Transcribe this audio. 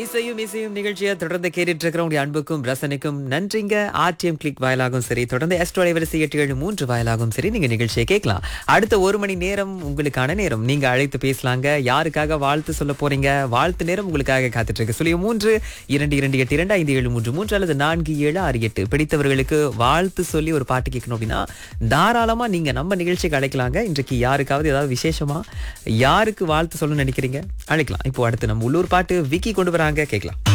இசையும் இசையும் நிகழ்ச்சியை தொடர்ந்து கேட்டுட்டு இருக்கிறவங்க அன்புக்கும் ரசனைக்கும் நன்றிங்க ஆர்டிஎம் கிளிக் வாயிலாகவும் சரி தொடர்ந்து எஸ்டோ வரிசை எட்டு ஏழு மூன்று வாயிலாகவும் சரி நீங்க நிகழ்ச்சியை கேட்கலாம் அடுத்த ஒரு மணி நேரம் உங்களுக்கான நேரம் நீங்க அழைத்து பேசலாங்க யாருக்காக வாழ்த்து சொல்ல போறீங்க வாழ்த்து நேரம் உங்களுக்காக காத்துட்டு இருக்கு சொல்லி மூன்று இரண்டு இரண்டு எட்டு இரண்டு ஐந்து ஏழு மூன்று மூன்று அல்லது நான்கு ஏழு ஆறு எட்டு பிடித்தவர்களுக்கு வாழ்த்து சொல்லி ஒரு பாட்டு கேட்கணும் அப்படின்னா தாராளமா நீங்க நம்ம நிகழ்ச்சிக்கு அழைக்கலாங்க இன்றைக்கு யாருக்காவது ஏதாவது விசேஷமா யாருக்கு வாழ்த்து சொல்லணும்னு நினைக்கிறீங்க அழைக்கலாம் இப்போ அடுத்து நம்ம உள்ளூர் பாட்டு விக்கி கொண்டு வராங்க கேட்கலாம்